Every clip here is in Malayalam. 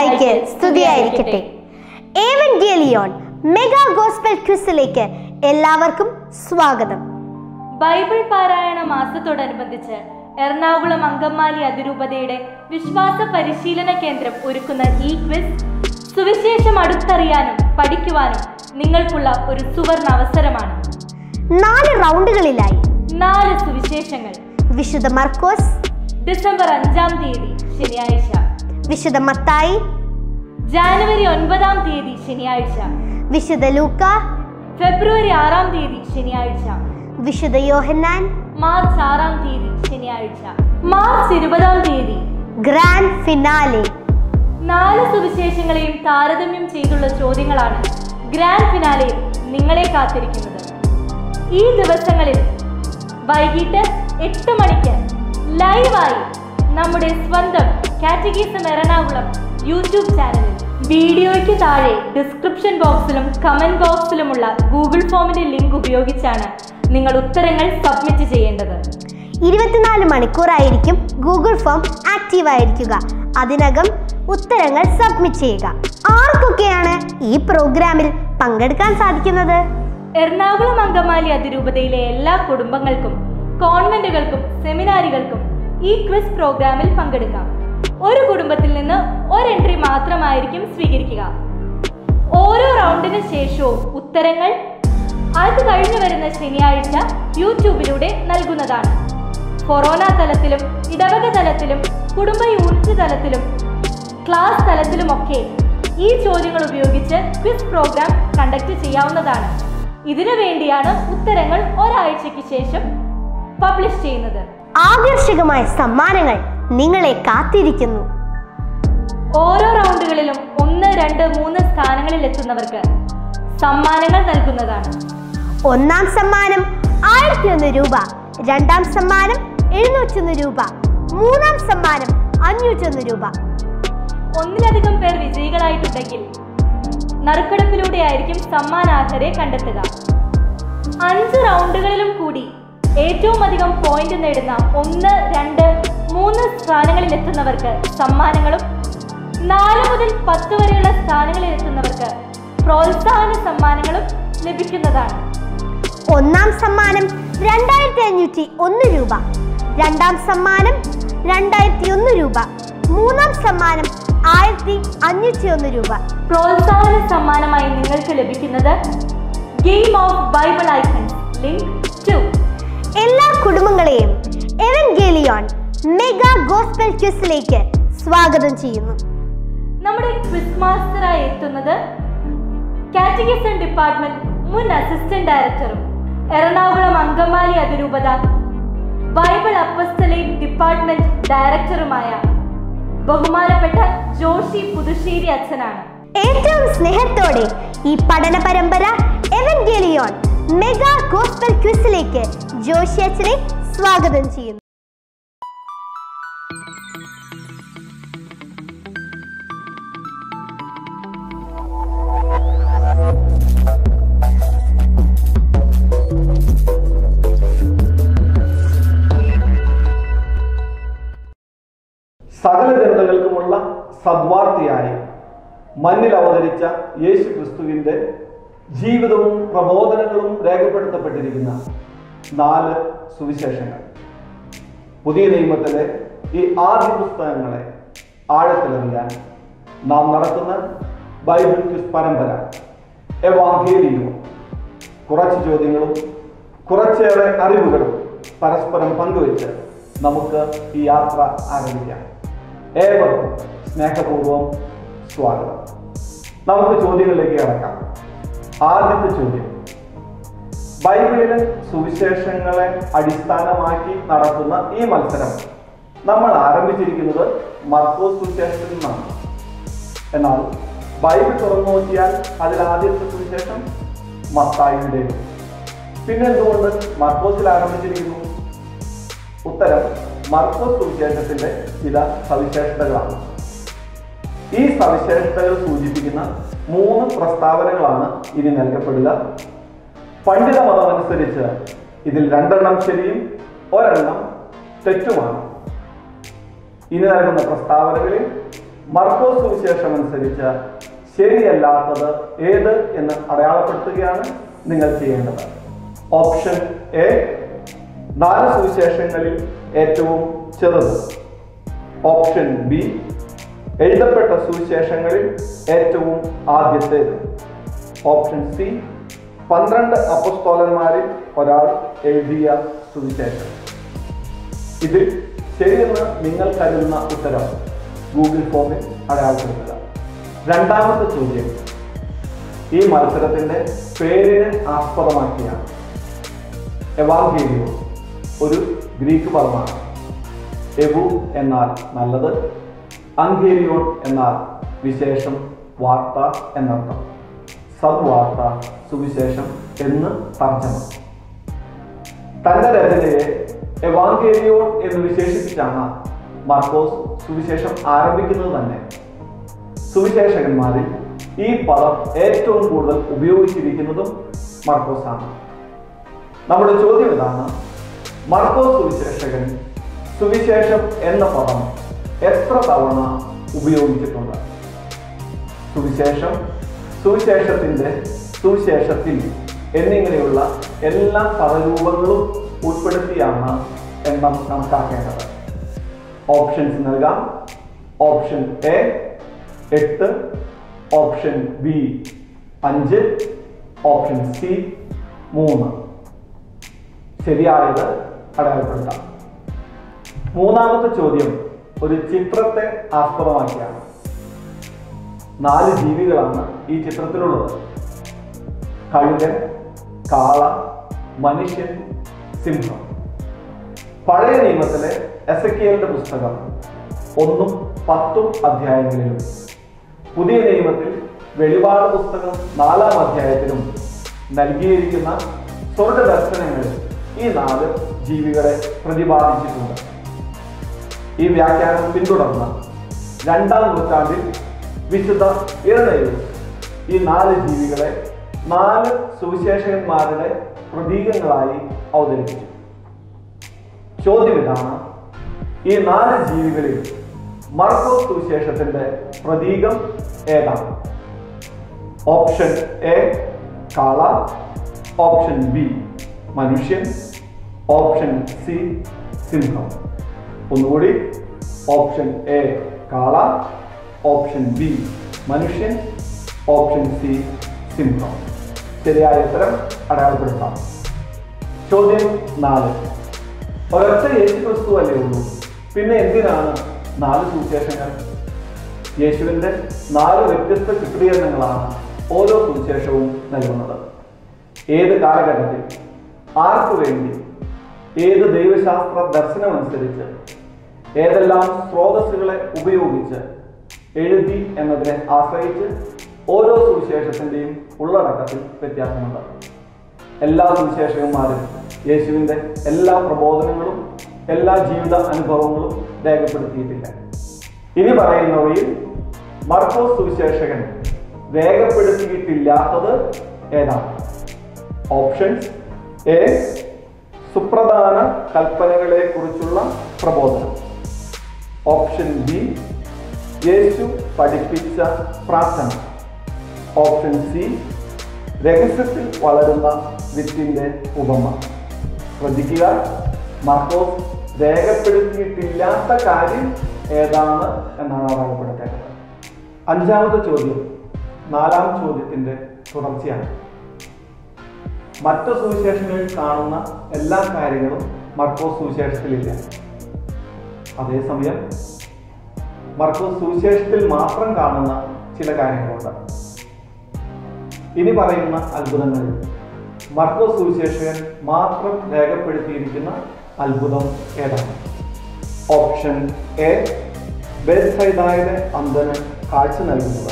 മിശിഹായിക്ക് സ്തുതിയായിരിക്കട്ടെ ഏവൻഗേലിയോൺ മെഗാ ഗോസ്പൽ ക്വിസിലേക്ക് എല്ലാവർക്കും സ്വാഗതം ബൈബിൾ പാരായണ മാസത്തോടനുബന്ധിച്ച് എറണാകുളം അങ്കമാലി അതിരൂപതയുടെ വിശ്വാസ പരിശീലന കേന്ദ്രം ഒരുക്കുന്ന ഈ ക്വിസ് സുവിശേഷം അടുത്തറിയാനും പഠിക്കുവാനും നിങ്ങൾക്കുള്ള ഒരു സുവർണ അവസരമാണ് നാല് റൗണ്ടുകളിലായി നാല് സുവിശേഷങ്ങൾ വിശുദ്ധ മർക്കോസ് ഡിസംബർ അഞ്ചാം തീയതി ശനിയാഴ്ച വിശുദ്ധ മത്തായി ജാനുവരി ഒൻപതാം തീയതി ശനിയാഴ്ച വിശുദ്ധ ലൂക്ക ഫെബ്രുവരി ആറാം തീയതി ശനിയാഴ്ച വിശുദ്ധ യോഹന്നാൻ മാർച്ച് ആറാം തീയതി ശനിയാഴ്ച മാർച്ച് ഇരുപതാം തീയതി ഗ്രാൻഡ് ഫിനാലെ നാല് സുവിശേഷങ്ങളെയും താരതമ്യം ചെയ്തുള്ള ചോദ്യങ്ങളാണ് ഗ്രാൻഡ് ഫിനാലെ നിങ്ങളെ കാത്തിരിക്കുന്നത് ഈ ദിവസങ്ങളിൽ വൈകിട്ട് എട്ട് മണിക്ക് ലൈവായി നമ്മുടെ സ്വന്തം കാറ്റഗീസം എറണാകുളം യൂട്യൂബ് ചാനലിൽ വീഡിയോയ്ക്ക് താഴെ ഡിസ്ക്രിപ്ഷൻ ബോക്സിലും കമന്റ് ബോക്സിലുമുള്ള ഗൂഗിൾ ഫോമിന്റെ ലിങ്ക് ഉപയോഗിച്ചാണ് നിങ്ങൾ ഉത്തരങ്ങൾ സബ്മിറ്റ് ചെയ്യേണ്ടത് ഇരുപത്തിനാല് മണിക്കൂറായിരിക്കും ഗൂഗിൾ ഫോം ആക്റ്റീവ് ആയിരിക്കുക അതിനകം ഉത്തരങ്ങൾ സബ്മിറ്റ് ചെയ്യുക ആർക്കൊക്കെയാണ് ഈ പ്രോഗ്രാമിൽ പങ്കെടുക്കാൻ സാധിക്കുന്നത് എറണാകുളം അങ്കമാലി അതിരൂപതയിലെ എല്ലാ കുടുംബങ്ങൾക്കും കോൺവെന്റുകൾക്കും സെമിനാരികൾക്കും ഈ ക്വിസ് പ്രോഗ്രാമിൽ പങ്കെടുക്കാം ഒരു കുടുംബത്തിൽ നിന്ന് ഒരു എൻട്രി മാത്രമായിരിക്കും സ്വീകരിക്കുക ഓരോ റൗണ്ടിന് ശേഷവും ഉത്തരങ്ങൾ അത് കഴിഞ്ഞു വരുന്ന ശനിയാഴ്ച യൂട്യൂബിലൂടെ നൽകുന്നതാണ് കൊറോണ തലത്തിലും ഇടവക തലത്തിലും കുടുംബ യൂണിറ്റ് തലത്തിലും ക്ലാസ് തലത്തിലുമൊക്കെ ഈ ചോദ്യങ്ങൾ ഉപയോഗിച്ച് ക്വിസ് പ്രോഗ്രാം കണ്ടക്ട് ചെയ്യാവുന്നതാണ് ഇതിനു വേണ്ടിയാണ് ഉത്തരങ്ങൾ ഒരാഴ്ചയ്ക്ക് ശേഷം പബ്ലിഷ് ചെയ്യുന്നത് ആകർഷകമായ സമ്മാനങ്ങൾ നിങ്ങളെ കാത്തിരിക്കുന്നു ഓരോ റൗണ്ടുകളിലും ഒന്ന് രണ്ട് മൂന്ന് സ്ഥാനങ്ങളിൽ എത്തുന്നവർക്ക് സമ്മാനങ്ങൾ നൽകുന്നതാണ് ഒന്നാം സമ്മാനം ആയിരത്തി ഒന്ന് രൂപ രണ്ടാം സമ്മാനം എഴുന്നൂറ്റൊന്ന് രൂപ മൂന്നാം സമ്മാനം അഞ്ഞൂറ്റൊന്ന് രൂപ ഒന്നിലധികം പേർ വിജയികളായിട്ടുണ്ടെങ്കിൽ നറുക്കെടുപ്പിലൂടെ ആയിരിക്കും സമ്മാനാർഹരെ കണ്ടെത്തുക അഞ്ച് റൗണ്ടുകളിലും കൂടി ഏറ്റവും അധികം പോയിന്റ് നേടുന്ന ഒന്ന് രണ്ട് മൂന്ന് സ്ഥാനങ്ങളിൽ എത്തുന്നവർക്ക് സമ്മാനങ്ങളും നാല് മുതൽ പത്ത് വരെയുള്ള സ്ഥാനങ്ങളിൽ എത്തുന്നവർക്ക് പ്രോത്സാഹന സമ്മാനങ്ങളും ലഭിക്കുന്നതാണ് ഒന്നാം സമ്മാനം രണ്ടായിരത്തി അഞ്ഞൂറ്റി ഒന്ന് രൂപ രണ്ടാം സമ്മാനം രണ്ടായിരത്തി ഒന്ന് രൂപ മൂന്നാം സമ്മാനം ആയിരത്തി അഞ്ഞൂറ്റി ഒന്ന് രൂപ പ്രോത്സാഹന സമ്മാനമായി നിങ്ങൾക്ക് ലഭിക്കുന്നത് game of Bible icons link to എല്ലാ കുടുംബങ്ങളെയും എവൻഗേലിയോൺ മെഗാ ഗോസ്പൽ ക്വിസിലേക്ക് സ്വാഗതം ചെയ്യുന്നു നമ്മുടെ ക്വിസ് മാസ്റ്ററായി എത്തുന്നത് കാറ്റഗിസൺ ഡിപ്പാർട്ട്മെന്റ് മുൻ അസിസ്റ്റന്റ് ഡയറക്ടറും എറണാകുളം അങ്കമാലി അതിരൂപത ബൈബിൾ അപ്പസ്തലേറ്റ് ഡിപ്പാർട്ട്മെന്റ് ഡയറക്ടറുമായ ബഹുമാനപ്പെട്ട ജോഷി പുതുശ്ശേരി അച്ഛനാണ് ഏറ്റവും സ്നേഹത്തോടെ ഈ പഠന പരമ്പര എവൻഗേലിയോൺ മെഗാ ഗോസ്പൽ ക്വിസിലേക്ക് ജോഷി അച്ഛനെ സ്വാഗതം ചെയ്യുന്നു സകല ജനതകൾക്കുമുള്ള സദ്വാർത്തയായി മണ്ണിൽ അവതരിച്ച യേശു ക്രിസ്തുവിൻ്റെ ജീവിതവും പ്രബോധനങ്ങളും രേഖപ്പെടുത്തപ്പെട്ടിരിക്കുന്ന നാല് സുവിശേഷങ്ങൾ പുതിയ നിയമത്തിലെ ഈ ആദ്യ പുസ്തകങ്ങളെ ആഴത്തിലറിയാൻ നാം നടത്തുന്ന ബൈബിൾ ക്വിസ് പരമ്പര എവാങ്കേലിയോ കുറച്ച് ചോദ്യങ്ങളും കുറച്ചേറെ അറിവുകളും പരസ്പരം പങ്കുവെച്ച് നമുക്ക് ഈ യാത്ര ആരംഭിക്കാം ഏവർക്കും സ്നേഹപൂർവ്വം സ്വാഗതം നമുക്ക് ചോദ്യങ്ങളിലേക്ക് കടക്കാം ആദ്യത്തെ ചോദ്യം ബൈബിളിലെ സുവിശേഷങ്ങളെ അടിസ്ഥാനമാക്കി നടത്തുന്ന ഈ മത്സരം നമ്മൾ ആരംഭിച്ചിരിക്കുന്നത് മർക്കോസ് സുവിശേഷത്തിൽ നിന്നാണ് എന്നാൽ ബൈബിൾ തുറന്നു നോക്കിയാൽ അതിൽ ആദ്യത്തെ സുവിശേഷം മത്തായിയുടെ പിന്നെ എന്തുകൊണ്ട് മർക്കോസിൽ ആരംഭിച്ചിരിക്കുന്നു ഉത്തരം മർക്കോസ് സുവിശേഷത്തിന്റെ ചില സവിശേഷതകളാണ് ഈ സവിശേഷതകൾ സൂചിപ്പിക്കുന്ന മൂന്ന് പ്രസ്താവനകളാണ് ഇനി നൽകപ്പെടുക പണ്ഡിത മതമനുസരിച്ച് ഇതിൽ രണ്ടെണ്ണം ശരിയും ഒരെണ്ണം തെറ്റുമാണ് ഇനി നൽകുന്ന പ്രസ്താവനകളിൽ മർക്കോസ് സുവിശേഷം അനുസരിച്ച് ശരിയല്ലാത്തത് ഏത് എന്ന് അടയാളപ്പെടുത്തുകയാണ് നിങ്ങൾ ചെയ്യേണ്ടത് ഓപ്ഷൻ എ നാല് സുവിശേഷങ്ങളിൽ ഏറ്റവും ചെറുത് ഓപ്ഷൻ ബി എഴുതപ്പെട്ട സുവിശേഷങ്ങളിൽ ഏറ്റവും ആദ്യത്തേത് ഓപ്ഷൻ സി പന്ത്രണ്ട് അപ്പസ്തോലന്മാരിൽ ഒരാൾ എഴുതിയ സുവിശേഷം ഇതിൽ ശരിയെന്ന് നിങ്ങൾ കരുതുന്ന ഉത്തരം ഗൂഗിൾ ഫോമിൽ അടയാളപ്പെടുത്തുക രണ്ടാമത്തെ ചോദ്യം ഈ മത്സരത്തിന്റെ പേരിനെ ആസ്പദമാക്കിയാണ് എവാങ്കേലിയോ ഒരു ഗ്രീക്ക് പദമാണ് എബു എന്നാൽ നല്ലത് അങ്കേലിയോൺ എന്നാൽ വിശേഷം വാർത്ത എന്നർത്ഥം സദ്വാർത്ത സുവിശേഷം എന്ന് തർജ്ജമ തന്റെ രചനയെ എവാങ്കേലിയോൺ എന്ന് വിശേഷിപ്പിച്ചാണ് മാർക്കോസ് സുവിശേഷം ആരംഭിക്കുന്നത് തന്നെ സുവിശേഷകന്മാരിൽ ഈ പദം ഏറ്റവും കൂടുതൽ ഉപയോഗിച്ചിരിക്കുന്നതും മാർക്കോസ് ആണ് നമ്മുടെ ചോദ്യം ഇതാണ് മാർക്കോസ് സുവിശേഷകൻ സുവിശേഷം എന്ന പദം എത്ര തവണ ഉപയോഗിച്ചിട്ടുണ്ട് സുവിശേഷം സുവിശേഷത്തിന്റെ സുവിശേഷത്തിൽ എന്നിങ്ങനെയുള്ള എല്ലാ പദരൂപങ്ങളും ഉൾപ്പെടുത്തിയാണ് എണ്ണം കണക്കാക്കേണ്ടത് ഓപ്ഷൻസ് നൽകാം ഓപ്ഷൻ എ എട്ട് ഓപ്ഷൻ ബി അഞ്ച് ഓപ്ഷൻ സി മൂന്ന് ശരിയായത് അടയാളപ്പെടുത്താം മൂന്നാമത്തെ ചോദ്യം ഒരു ചിത്രത്തെ ആസ്പദമാക്കിയാണ് നാല് ജീവികളാണ് ഈ ചിത്രത്തിലുള്ളത് കഴുകൻ കാള മനുഷ്യൻ സിംഹം പഴയ നിയമത്തിലെ എസക്കിയലിന്റെ പുസ്തകം ഒന്നും പത്തും അധ്യായങ്ങളിലും പുതിയ നിയമത്തിൽ വെളിപാട് പുസ്തകം നാലാം അധ്യായത്തിലും നൽകിയിരിക്കുന്ന സ്വർഗ ദർശനങ്ങളിൽ ഈ നാല് ജീവികളെ പ്രതിപാദിച്ചിട്ടുണ്ട് ഈ വ്യാഖ്യാനം പിന്തുടർന്ന് രണ്ടാം നൂറ്റാണ്ടിൽ വിശുദ്ധ ഇരണയിൽ ഈ നാല് ജീവികളെ നാല് സുവിശേഷകന്മാരുടെ പ്രതീകങ്ങളായി അവതരിപ്പിച്ചു ചോദ്യം ഇതാണ് ഈ നാല് ജീവികളിൽ മർക്കോസ് സുവിശേഷത്തിന്റെ പ്രതീകം ഏതാണ് ഓപ്ഷൻ എ കാള ഓപ്ഷൻ ബി മനുഷ്യൻ ഓപ്ഷൻ സി സിംഹം ഒന്നുകൂടി ഓപ്ഷൻ എ കാള ഓപ്ഷൻ ബി മനുഷ്യൻ ഓപ്ഷൻ സി സിംഹം ശരിയായ ഉത്തരം അടയാളപ്പെടുത്താം ചോദ്യം നാല് ഒരൊറ്റ യേശു ക്രിസ്തു അല്ലേ ഉള്ളൂ പിന്നെ എന്തിനാണ് നാല് സുവിശേഷങ്ങൾ യേശുവിന്റെ നാല് വ്യത്യസ്ത ചിത്രീകരണങ്ങളാണ് ഓരോ സുവിശേഷവും നൽകുന്നത് ഏത് കാലഘട്ടത്തിൽ ആർക്കു വേണ്ടി ഏത് ദൈവശാസ്ത്ര ദർശനമനുസരിച്ച് ഏതെല്ലാം സ്രോതസ്സുകളെ ഉപയോഗിച്ച് എഴുതി എന്നതിനെ ആശ്രയിച്ച് ഓരോ സുവിശേഷത്തിന്റെയും ഉള്ളടക്കത്തിൽ വ്യത്യാസമുണ്ട് എല്ലാ സുവിശേഷകന്മാരും യേശുവിന്റെ എല്ലാ പ്രബോധനങ്ങളും എല്ലാ ജീവിത അനുഭവങ്ങളും രേഖപ്പെടുത്തിയിട്ടില്ല ഇനി പറയുന്നവയിൽ മർക്കോസ് സുവിശേഷകൻ രേഖപ്പെടുത്തിയിട്ടില്ലാത്തത് ഏതാണ് ഓപ്ഷൻസ് എ സുപ്രധാന കൽപ്പനകളെ കുറിച്ചുള്ള പ്രബോധനം ഓപ്ഷൻ ബി യേശു പഠിപ്പിച്ച പ്രാർത്ഥന ഓപ്ഷൻ സി രഹസ്യത്തിൽ വളരുന്ന വിത്തിന്റെ ഉപമ ശ്രദ്ധിക്കുക മാർക്കോസ് രേഖപ്പെടുത്തിയിട്ടില്ലാത്ത കാര്യം ഏതാണ് എന്നാണ് അടയാളപ്പെടുത്തേണ്ടത് അഞ്ചാമത്തെ ചോദ്യം നാലാം ചോദ്യത്തിന്റെ തുടർച്ചയാണ് മറ്റു സുവിശേഷങ്ങളിൽ കാണുന്ന എല്ലാ കാര്യങ്ങളും മർക്കോസ് സുവിശേഷത്തിലില്ല അതേസമയം മർക്കോസ് സുവിശേഷത്തിൽ മാത്രം കാണുന്ന ചില കാര്യങ്ങളുണ്ട് ഇനി പറയുന്ന അത്ഭുതങ്ങളിൽ മർക്കോസ് സുവിശേഷകൻ മാത്രം രേഖപ്പെടുത്തിയിരിക്കുന്ന അത്ഭുതം ഏതാണ് ഓപ്ഷൻ എ ബേസൈദായുടെ അന്ധന് കാഴ്ച നൽകുന്നത്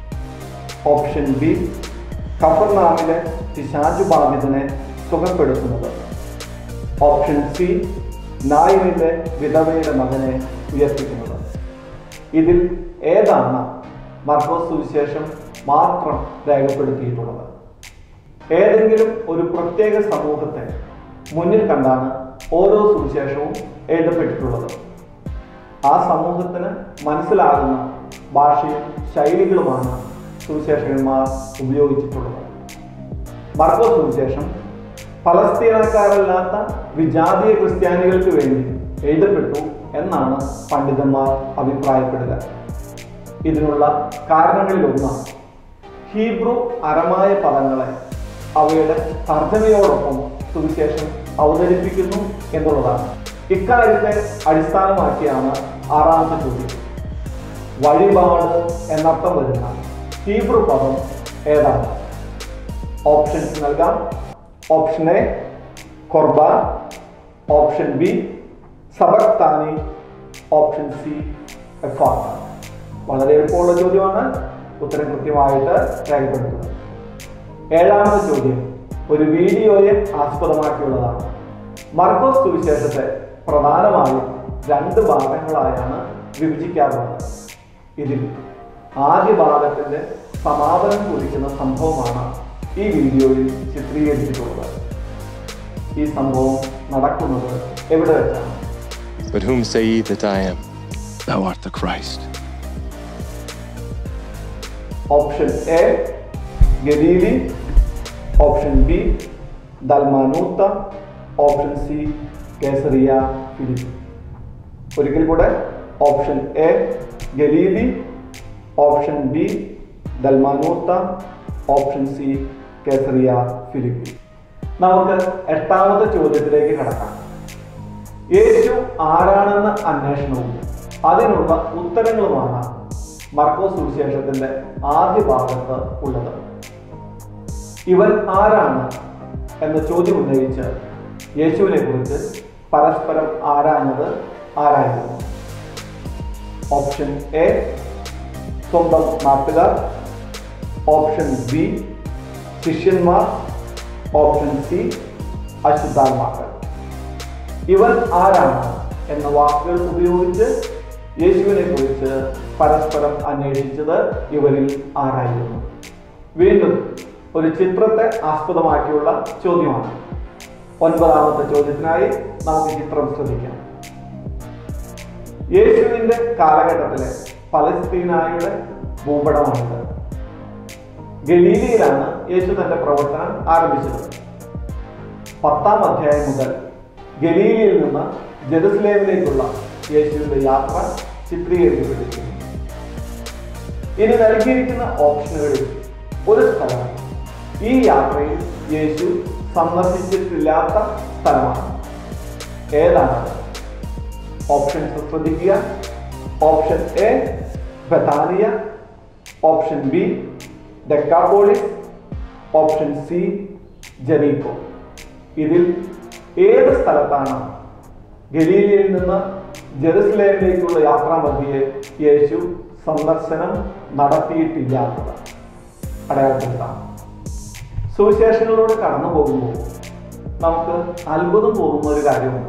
ഓപ്ഷൻ ബി കഫർനാമിലെ പിശാചു ബാധിതനെ സുഖപ്പെടുത്തുന്നത് ഓപ്ഷൻ സി നായിനിലെ വിധവയുടെ മകനെ ഉയർപ്പിക്കുന്നത് ഇതിൽ ഏതാണ് മർക്കോസ് സുവിശേഷം മാത്രം രേഖപ്പെടുത്തിയിട്ടുള്ളത് ഏതെങ്കിലും ഒരു പ്രത്യേക സമൂഹത്തെ മുന്നിൽ കണ്ടാണ് ഓരോ സുവിശേഷവും എഴുതപ്പെട്ടിട്ടുള്ളത് ആ സമൂഹത്തിന് മനസ്സിലാകുന്ന ഭാഷയും ശൈലികളുമാണ് സുവിശേഷകന്മാർ ഉപയോഗിച്ചിട്ടുള്ളത് മർക്കോസ് സുവിശേഷം ഫലസ്തീനക്കാരല്ലാത്ത വിജാതീയ ക്രിസ്ത്യാനികൾക്ക് വേണ്ടി എഴുതപ്പെട്ടു എന്നാണ് പണ്ഡിതന്മാർ അഭിപ്രായപ്പെടുക ഇതിനുള്ള കാരണങ്ങളിലൊന്ന് ഹീബ്രു അരമായ പദങ്ങളെ അവയുടെ തർജ്ജമയോടൊപ്പം സുവിശേഷം അവതരിപ്പിക്കുന്നു എന്നുള്ളതാണ് ഇക്കാര്യത്തെ അടിസ്ഥാനമാക്കിയാണ് ആറാമത്തെ ചോദ്യം വഴിപാട് എന്നർത്ഥം വരുന്ന ഹീബ്രു പദം ഏതാണ് ഓപ്ഷൻസ് നൽകാം ഓപ്ഷൻ എ ഖുർബാൻ ഓപ്ഷൻ ബി സബക്താനി ഓപ്ഷൻ സി എഫാത്ത വളരെ എളുപ്പമുള്ള ചോദ്യമാണ് ഉത്തരം കൃത്യമായിട്ട് രേഖപ്പെടുത്തുക ഏഴാമത്തെ ചോദ്യം ഒരു വീഡിയോയെ ആസ്പദമാക്കിയുള്ളതാണ് മർക്കോസ് സുവിശേഷത്തെ പ്രധാനമായും രണ്ട് ഭാഗങ്ങളായാണ് വിഭജിക്കാറുള്ളത് ഇതിൽ ആദ്യ ഭാഗത്തിന്റെ സമാപനം കുറിക്കുന്ന സംഭവമാണ് ഈ വീഡിയോയിൽ ചിത്രീകരിച്ചിട്ടുള്ളത് ഈ സംഭവം നടക്കുന്നത് എവിടെ വെച്ചാണ് But whom say ye that I am? Thou art the Christ. Option A Galilee option B Dalmanutha option C Caesarea Philippi ഒരിക്കൽ കൂടെ option A Galilee option B Dalmanutha option C Caesarea Philippi നമുക്ക് എട്ടാമത്തെ ചോദ്യത്തിലേക്ക് കടക്കാം യേശു ആരാണെന്ന അന്വേഷണവും അതിനുള്ള ഉത്തരങ്ങളുമാണ് മർക്കോസ് സുവിശേഷത്തിന്റെ ആദ്യ ഭാഗത്ത് ഉള്ളത് ഇവൻ ആരാണ് എന്ന ചോദ്യം ഉന്നയിച്ച് യേശുവിനെ കുറിച്ച് പരസ്പരം ആരാഞ്ഞത് ആരായിരുന്നു ഓപ്ഷൻ എ സ്വന്തം നാട്ടുകാർ ഓപ്ഷൻ ബി ശിഷ്യന്മാർ ഓപ്ഷൻ സി അശുദ്ധാത്മാക്കൾ ഇവൻ ആരാണ് എന്ന വാക്കുകൾ ഉപയോഗിച്ച് യേശുവിനെ കുറിച്ച് പരസ്പരം അന്വേഷിച്ചത് ഇവരിൽ ആരായിരുന്നു വീണ്ടും ഒരു ചിത്രത്തെ ആസ്പദമാക്കിയുള്ള ചോദ്യമാണ് ഒൻപതാമത്തെ ചോദ്യത്തിനായി നമുക്ക് ചിത്രം ശ്രദ്ധിക്കാം യേശുവിന്റെ കാലഘട്ടത്തിലെ പലസ്തീനായുടെ ഭൂപടമാണിത് ഗലീലയിലാണ് യേശു തന്റെ പ്രവർത്തനം ആരംഭിച്ചത് പത്താം അധ്യായം മുതൽ ഗലീലയിൽ നിന്ന് ജെറുസലേമിലേക്കുള്ള യേശുവിന്റെ യാത്ര ചിത്രീകരിക്കപ്പെട്ടിരിക്കുന്നു ഇനി നൽകിയിരിക്കുന്ന ഓപ്ഷനുകളിൽ ഒരു സ്ഥലം ഈ യാത്രയിൽ യേശു സന്ദർശിച്ചിട്ടില്ലാത്ത സ്ഥലമാണ് ഏതാണ് ഓപ്ഷൻസ് ശ്രദ്ധിക്കുക ഓപ്ഷൻ എ ബഥാനിയ option B Decapolis option C ജനീക്കോ ഇതിൽ ഏത് സ്ഥലത്താണ് ഗലീലയിൽ നിന്ന് ജെറുസലേമിലേക്കുള്ള യാത്രാമധ്യയെ യേശു സന്ദർശനം നടത്തിയിട്ടില്ലാത്തത് അടയാളപ്പെടുത്താം സുവിശേഷങ്ങളിലൂടെ കടന്നു പോകുമ്പോൾ നമുക്ക് അത്ഭുതം തോന്നുന്ന ഒരു കാര്യമുണ്ട്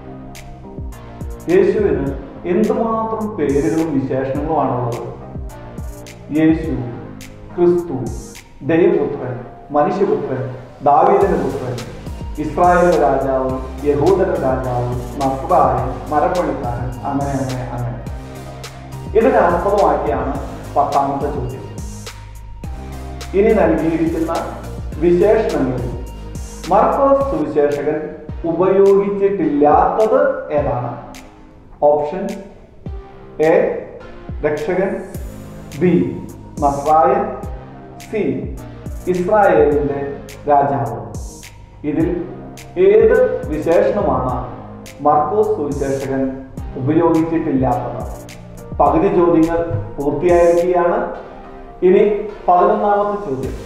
യേശുവിന് എന്തുമാത്രം പേരുകളും വിശേഷണങ്ങളുമാണുള്ളത് യേശു ക്രിസ്തു ദൈവപുത്രൻ മനുഷ്യപുത്രൻ ദാവീദിന്റെ പുത്രൻ ഇസ്രായേലിന്റെ രാജാവ് യഹൂദന്റെ രാജാവ് നസ്രായൻ മരപ്പണിക്കാരൻ അങ്ങനെ അങ്ങനെ അങ്ങനെ ഇതിനെ ആസ്പദമാക്കിയാണ് പത്താമത്തെ ചോദ്യം ഇനി നൽകിയിരിക്കുന്ന വിശേഷണങ്ങളിൽ മർക്കോസ് സുവിശേഷകൻ ഉപയോഗിച്ചിട്ടില്ലാത്തത് ഏതാണ് ഓപ്ഷൻ എ രക്ഷകൻ ബി നസ്രായൻ സി ഇസ്രായേലിന്റെ രാജാവ് ഇതിൽ ഏത് വിശേഷണമാണ് മർക്കോസ് സുവിശേഷകൻ ഉപയോഗിച്ചിട്ടില്ലാത്തത് പകുതി ചോദ്യങ്ങൾ പൂർത്തിയായിരിക്കുകയാണ് ഇനി പതിനൊന്നാമത്തെ ചോദ്യം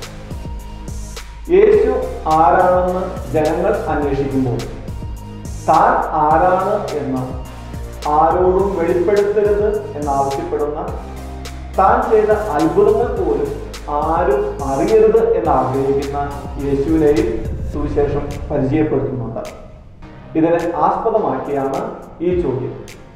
യേശു ആരാണെന്ന് ജനങ്ങൾ അന്വേഷിക്കുമ്പോൾ താൻ ആരാണ് എന്ന് ആരോടും വെളിപ്പെടുത്തരുത് എന്നാവശ്യപ്പെടുന്ന താൻ ചെയ്ത അത്ഭുതങ്ങൾ പോലും ആരും അറിയരുത് എന്ന് ആഗ്രഹിക്കുന്ന യേശുവിനെയും സുവിശേഷം പരിചയപ്പെടുത്തുന്നുണ്ട് ഇതിനെ ആസ്പദമാക്കിയാണ് ഈ ചോദ്യം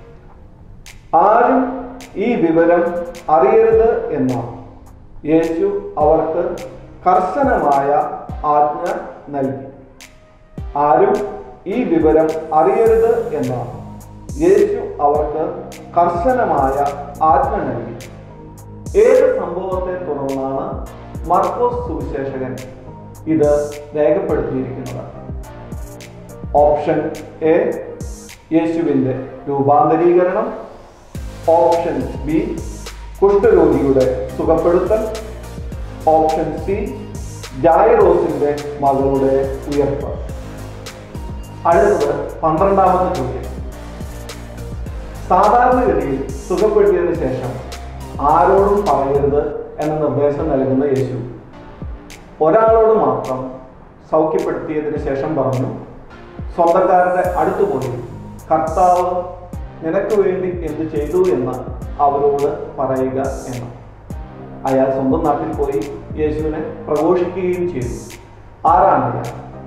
ആരും ഈ വിവരം അറിയരുത് എന്ന യേശു അവർക്ക് കർശനമായ ആജ്ഞ നൽകി ആരും ഈ വിവരം അറിയരുത് എന്ന യേശു അവർക്ക് കർശനമായ ആജ്ഞ നൽകി ഏത് സംഭവത്തെ തുടർന്നാണ് മർക്കോസ് സുവിശേഷകൻ ഇത് രേഖപ്പെടുത്തിയിരിക്കുന്നത് ഓപ്ഷൻ എ യേശുവിൻ്റെ രൂപാന്തരീകരണം ഓപ്ഷൻ ബി കുഷ്ഠരോഗിയുടെ സുഖപ്പെടുത്തൽ ഓപ്ഷൻ സി ജായറോസിന്റെ മകളുടെ ഉയർപ്പ് അടുത്തത് പന്ത്രണ്ടാമത്തെ ചോദ്യം സാധാരണഗതിയിൽ സുഖപ്പെടുത്തിയതിനു ശേഷം ആരോടും പറയരുത് എന്ന നിർദ്ദേശം നൽകുന്ന യേശു ഒരാളോട് മാത്രം സൗഖ്യപ്പെടുത്തിയതിനു ശേഷം പറഞ്ഞു സ്വന്തക്കാരുടെ അടുത്തു പോയി കർത്താവ് നിനക്ക് വേണ്ടി എന്ത് ചെയ്തു എന്ന് അവരോട് പറയുക എന്ന് അയാൾ സ്വന്തം നാട്ടിൽ പോയി യേശുവിനെ പ്രഘോഷിക്കുകയും ചെയ്തു ആരാണ് അയാൾ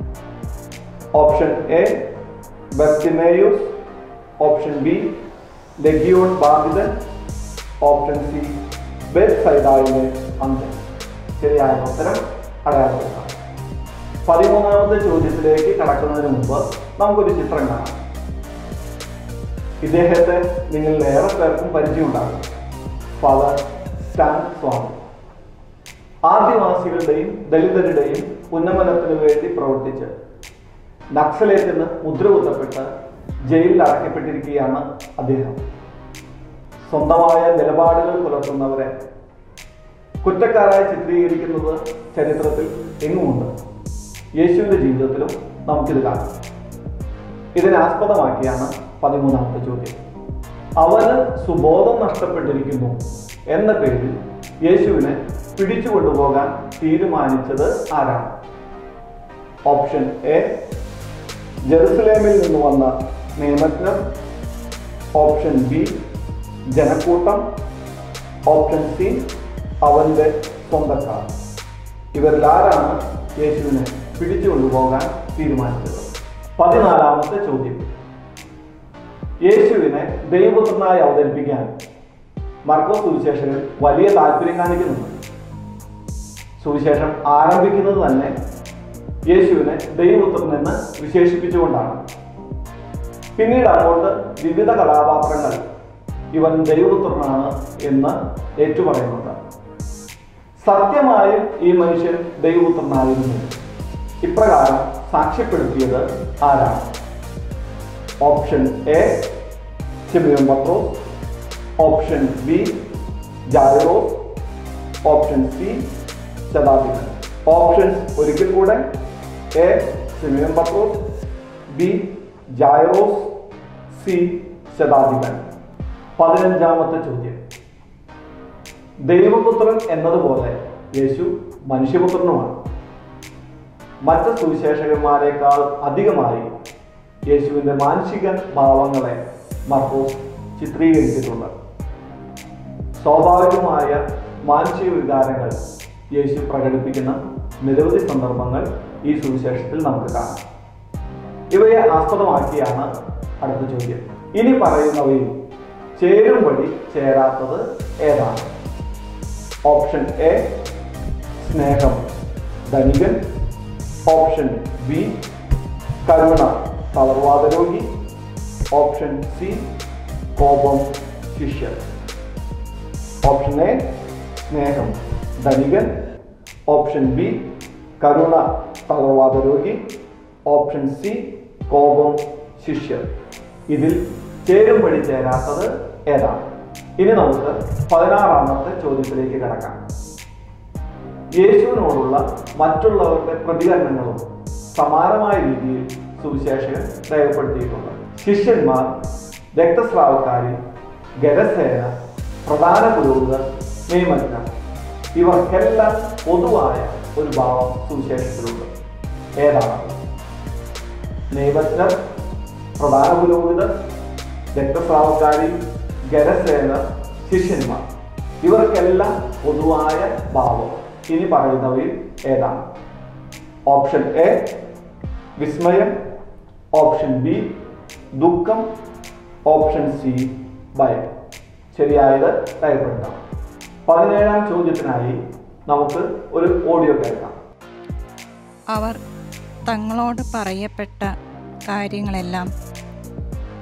option A Bartimaeus option B Legion ബാധിതൻ ഓപ്ഷൻ സി ബെത് സൈഡായിലെ അന്തൻ ശരിയായ ഉത്തരം അടയാളപ്പെടുത്താം പതിമൂന്നാമത്തെ ചോദ്യത്തിലേക്ക് കടക്കുന്നതിന് മുമ്പ് നമുക്കൊരു ചിത്രം കാണാം ഇദ്ദേഹത്തെ നിങ്ങളിൽ ഏറെ പേർക്കും പരിചയമുണ്ടാകും ഫാദർ സ്റ്റാൻ സ്വാമി ആദിവാസികളുടെയും ദളിതരുടെയും ഉന്നമനത്തിനു വേണ്ടി പ്രവർത്തിച്ച് നക്സലേറ്റിന് മുദ്ര കുത്തപ്പെട്ട് ജയിലിൽ അടയ്ക്കപ്പെട്ടിരിക്കുകയാണ് അദ്ദേഹം സ്വന്തമായ നിലപാടുകൾ പുലർത്തുന്നവരെ കുറ്റക്കാരായി ചിത്രീകരിക്കുന്നത് ചരിത്രത്തിൽ എങ്ങുമുണ്ട് യേശുവിൻ്റെ ജീവിതത്തിലും നമുക്കിത് കാണാം ഇതിനെ ആസ്പദമാക്കിയാണ് പതിമൂന്നാമത്തെ ചോദ്യം അവന് സുബോധം നഷ്ടപ്പെട്ടിരിക്കുന്നു എന്ന പേരിൽ യേശുവിനെ പിടിച്ചു കൊണ്ടുപോകാൻ തീരുമാനിച്ചത് ആരാണ് ഓപ്ഷൻ എ ജെറുസലേമിൽ നിന്ന് വന്ന നിയമജ്ഞർ ഓപ്ഷൻ ബി ജനക്കൂട്ടം ഓപ്ഷൻ സി അവന്റെ സ്വന്തക്കാർ ഇവരിൽ ആരാണ് യേശുവിനെ പിടിച്ചു കൊണ്ടുപോകാൻ തീരുമാനിച്ചത് പതിനാലാമത്തെ ചോദ്യം യേശുവിനെ ദൈവപുത്രനായി അവതരിപ്പിക്കാൻ മർക്കോസ് സുവിശേഷകൻ വലിയ താല്പര്യം കാണിക്കുന്നുണ്ട് സുവിശേഷം ആരംഭിക്കുന്നത് തന്നെ യേശുവിനെ ദൈവപുത്രൻ എന്ന് വിശേഷിപ്പിച്ചുകൊണ്ടാണ് പിന്നീട് അങ്ങോട്ട് വിവിധ കഥാപാത്രങ്ങൾ ഇവൻ ദൈവപുത്രനാണ് എന്ന് ഏറ്റുപറയുന്നുണ്ട് സത്യമായും ഈ മനുഷ്യൻ ദൈവപുത്രനായിരുന്നു ഇപ്രകാരം സാക്ഷ്യപ്പെടുത്തിയത് ആരാണ് ഓപ്ഷൻ എ സിമിയോൻ പത്രോസ് ഓപ്ഷൻ ബി ജായറോസ് ഓപ്ഷൻ സി ശതാധിപൻ ഓപ്ഷൻസ് ഒരിക്കൽ കൂടെ എ സിമിയോൻ പത്രോസ് ബി ജായറോസ് സി ശതാധിപൻ പതിനഞ്ചാമത്തെ ചോദ്യം ദൈവപുത്രൻ എന്നതുപോലെ യേശു മനുഷ്യപുത്രനുമാണ് മറ്റ് സുവിശേഷകന്മാരെക്കാൾ അധികമായി യേശുവിൻ്റെ മാനസിക ഭാവങ്ങളെ മർക്കോസ് ചിത്രീകരിച്ചിട്ടുണ്ട് സ്വാഭാവികമായ മാനസിക വികാരങ്ങൾ യേശു പ്രകടിപ്പിക്കുന്ന നിരവധി സന്ദർഭങ്ങൾ ഈ സുവിശേഷത്തിൽ നമുക്ക് കാണാം ഇവയെ ആസ്പദമാക്കിയാണ് അടുത്ത ചോദ്യം ഇനി പറയുന്നവയിൽ ചേരുംപടി ചേരാത്തത് ഏതാണ് ഓപ്ഷൻ എ സ്നേഹം ധനികൻ ഓപ്ഷൻ ബി കരുണ തളർവാദ രോഗി ഓപ്ഷൻ സി കോപം ശിഷ്യർ ഓപ്ഷൻ എ സ്നേഹം ധനികൻ ഓപ്ഷൻ ബി കരുണ തളർവാദ രോഗി ഓപ്ഷൻ സി കോപം ശിഷ്യർ ഇതിൽ ചേരുംപടി ചേരാത്തത് ഏതാണ് ഇനി നമുക്ക് പതിനാറാമത്തെ ചോദ്യത്തിലേക്ക് കിടക്കാം യേശുവിനോടുള്ള മറ്റുള്ളവരുടെ പ്രതികരണങ്ങളും സമാനമായ രീതിയിൽ സുവിശേഷകൻ രേഖപ്പെടുത്തിയിട്ടുണ്ട് ശിഷ്യന്മാർ രക്തസ്രാവക്കാരി ഗരസേന പ്രധാന പുരോഹിതർ നിയമജ്ഞർ ഇവർക്കെല്ലാം പൊതുവായ ഒരു ഭാവം സുവിശേഷത്തിലുണ്ട് ഏതാണ് നിയമജ്ഞർ പ്രധാന പുരോഹിതർ രക്തസ്രാവക്കാരി ഗരസേന ശിഷ്യന്മാർ ഇവർക്കെല്ലാം പൊതുവായ ഭാവം ഇനി പറയുന്നവയിൽ ഏതാണ് ഓപ്ഷൻ എ വിസ്മയം ഓപ്ഷൻ ബി ദുഃഖം ഓപ്ഷൻ സി ഭയം ശരിയായത് രേഖപ്പെടുത്താം പതിനേഴാം ചോദ്യത്തിനായി നമുക്ക് ഒരു ഓഡിയോ കേൾക്കാം അവർ തങ്ങളോട് പറയപ്പെട്ട കാര്യങ്ങളെല്ലാം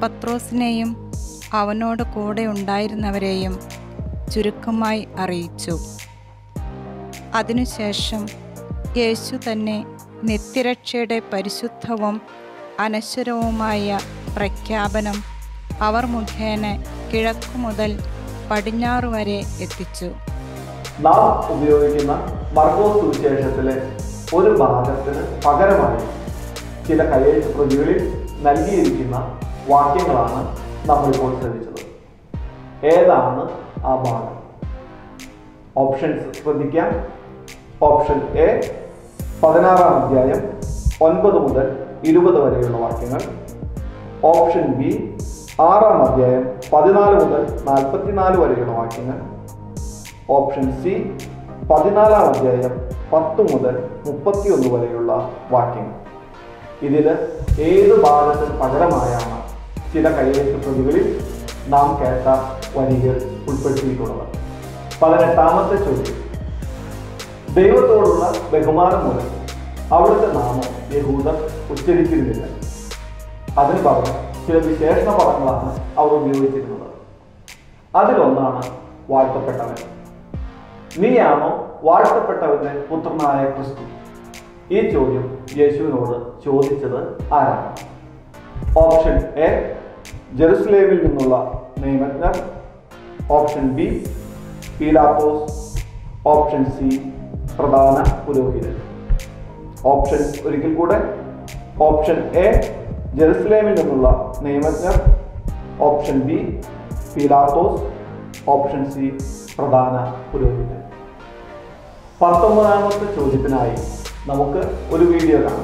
പത്രോസിനെയും അവനോട് കൂടെ ഉണ്ടായിരുന്നവരെയും ചുരുക്കമായി അറിയിച്ചു അതിനുശേഷം യേശു തന്നെ നിത്യരക്ഷയുടെ പരിശുദ്ധവും അനശ്വരവുമായ പ്രഖ്യാപനം അവർ മുഖേന കിഴക്കു മുതൽ പടിഞ്ഞാറ് വരെ എത്തിച്ചു നാം ഉപയോഗിക്കുന്ന മർക്കോസ് സുവിശേഷത്തിലെ ഒരു ഭാഗത്തിന് പകരമായി ചില കയ്യെഴുത്ത് പ്രതികളിൽ നൽകിയിരിക്കുന്ന വാക്യങ്ങളാണ് നമ്മളിപ്പോൾ ശ്രദ്ധിച്ചത് ഏതാണ് ആ ഭാഗം ഓപ്ഷൻസ് ശ്രദ്ധിക്കാം ഓപ്ഷൻ എ പതിനാറാം അധ്യായം ഒൻപത് മുതൽ ഇരുപത് വരെയുള്ള വാക്യങ്ങൾ ഓപ്ഷൻ ബി ആറാം അധ്യായം പതിനാല് മുതൽ നാൽപ്പത്തിനാല് വരെയുള്ള വാക്യങ്ങൾ ഓപ്ഷൻ സി പതിനാലാം അധ്യായം പത്ത് മുതൽ മുപ്പത്തിയൊന്ന് വരെയുള്ള വാക്യങ്ങൾ ഇതിൽ ഏത് ഭാഗത്തിന് പകരമായാണ് ചില കയ്യെഴുത്ത് പ്രതികളിൽ നാം കേട്ട വരികൾ ഉൾപ്പെടുത്തിയിട്ടുള്ളത് പതിനെട്ടാമത്തെ ചോദ്യം ദൈവത്തോടുള്ള ബഹുമാനം മൂലം അവിടുത്തെ നാമം യഹൂദർ ഉച്ചരിച്ചിരുന്നില്ല അതിന് പകരം ചില വിശേഷണ പദങ്ങളാണ് അവർ ഉപയോഗിച്ചിരുന്നത് അതിലൊന്നാണ് വാഴ്ത്തപ്പെട്ടവൻ നീയാണോ വാഴ്ത്തപ്പെട്ടവന്റെ പുത്രനായ ക്രിസ്തു ഈ ചോദ്യം യേശുവിനോട് ചോദിച്ചത് ആരാണ് ഓപ്ഷൻ എ ജെറുസലേമിൽ നിന്നുള്ള നിയമജ്ഞർ ഓപ്ഷൻ ബി പീലാത്തോസ് ഓപ്ഷൻ സി പ്രധാന പുരോഹിതൻ ഓപ്ഷൻ ഒരിക്കൽ കൂടെ ഓപ്ഷൻ എ ജെറുസലേമിൽ നിന്നുള്ള നിയമജ്ഞർ ഓപ്ഷൻ ബി പീലാത്തോസ് ഓപ്ഷൻ സി പ്രധാന പുരോഹിതൻ പത്തൊമ്പതാമത്തെ ചോദ്യത്തിനായി നമുക്ക് ഒരു വീഡിയോ കാണാം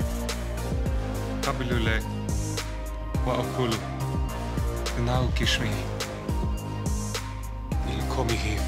قبل وأقول إنه كشمي الكوميهيف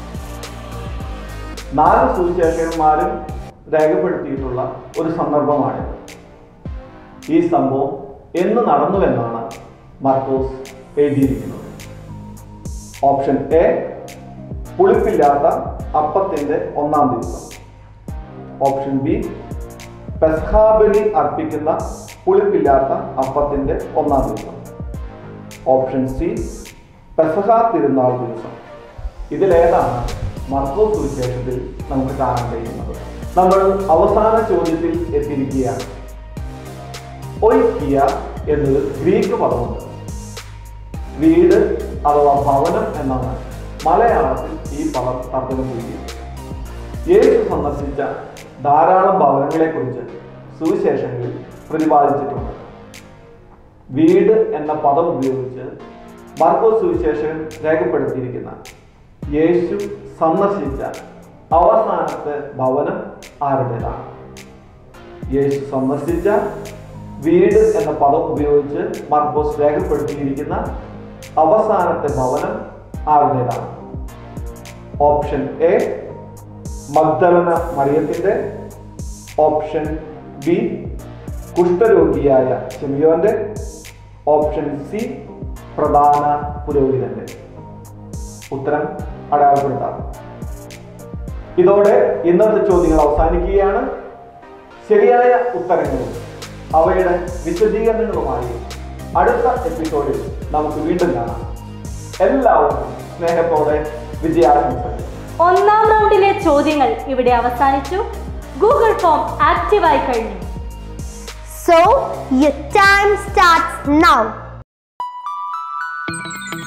നാല് സുവിശേഷകന്മാരും രേഖപ്പെടുത്തിയിട്ടുള്ള ഒരു സന്ദർഭമാണിത് ഈ സംഭവം എന്ന് നടന്നുവെന്നാണ് മർക്കോസ് എഴുതിയിരിക്കുന്നത് ഓപ്ഷൻ എ പുളിപ്പില്ലാത്ത അപ്പത്തിന്റെ ഒന്നാം ദിവസം ഓപ്ഷൻ ബി പെസ്ഹാബലി അർപ്പിക്കുന്ന പുളിപ്പില്ലാത്ത അപ്പത്തിന്റെ ഒന്നാം ദിവസം ഓപ്ഷൻ സി പെസഹ തിരുനാൾ ദിവസം ഇതിലേതാണ് മർക്കോസ് സുവിശേഷത്തിൽ നമുക്ക് കാണാൻ കഴിയുന്നത് നമ്മൾ അവസാന ചോദ്യത്തിൽ എത്തിയിരിക്കുകയാണ് ഒയ്ക്കിയ എന്നൊരു ഗ്രീക്ക് പദമുണ്ട് വീട് അഥവാ ഭവനം എന്നാണ് മലയാളത്തിൽ ഈ പദം തർജ്ജമ ചെയ്യുന്നത് യേശു സന്ദർശിച്ച ധാരാളം ഭവനങ്ങളെക്കുറിച്ച് സുവിശേഷങ്ങളിൽ പ്രതിപാദിച്ചിട്ടുണ്ട് വീട് എന്ന പദം ഉപയോഗിച്ച് മാർക്കോസ് സുവിശേഷൻ രേഖപ്പെടുത്തിയിരിക്കുന്ന യേശു സന്ദർശിച്ച അവസാനത്തെ ഭവനം ആരുടേതാണ് യേശു സന്ദർശിച്ച വീട് എന്ന പദം ഉപയോഗിച്ച് മാർക്കോസ് രേഖപ്പെടുത്തിയിരിക്കുന്ന അവസാനത്തെ ഭവനം ആരുടേതാണ് ഓപ്ഷൻ എ മഗ്ദലന മറിയത്തിന്റെ ഓപ്ഷൻ ബി കുഷ്ഠരോഗിയായ ഷെമിയോന്റെ ഓപ്ഷൻ സി പ്രധാന പുരോഹിതന്റെ ഉത്തരം അടയാളപ്പെടുത്താം ഇതോടെ ഇന്നത്തെ ചോദ്യങ്ങൾ അവസാനിക്കുകയാണ് ശരിയായ ഉത്തരങ്ങളും അവയുടെ വിശദീകരണങ്ങളുമായി അടുത്ത എപ്പിസോഡിൽ നമുക്ക് വീണ്ടും കാണാം എല്ലാവർക്കും സ്നേഹത്തോടെ വിജയാശംസകൾ ഒന്നാം റൗണ്ടിലെ ചോദ്യങ്ങൾ ഇവിടെ അവസാനിച്ചു ഗൂഗിൾ ഫോം ആക്റ്റീവായി കഴിഞ്ഞു So, your time starts now.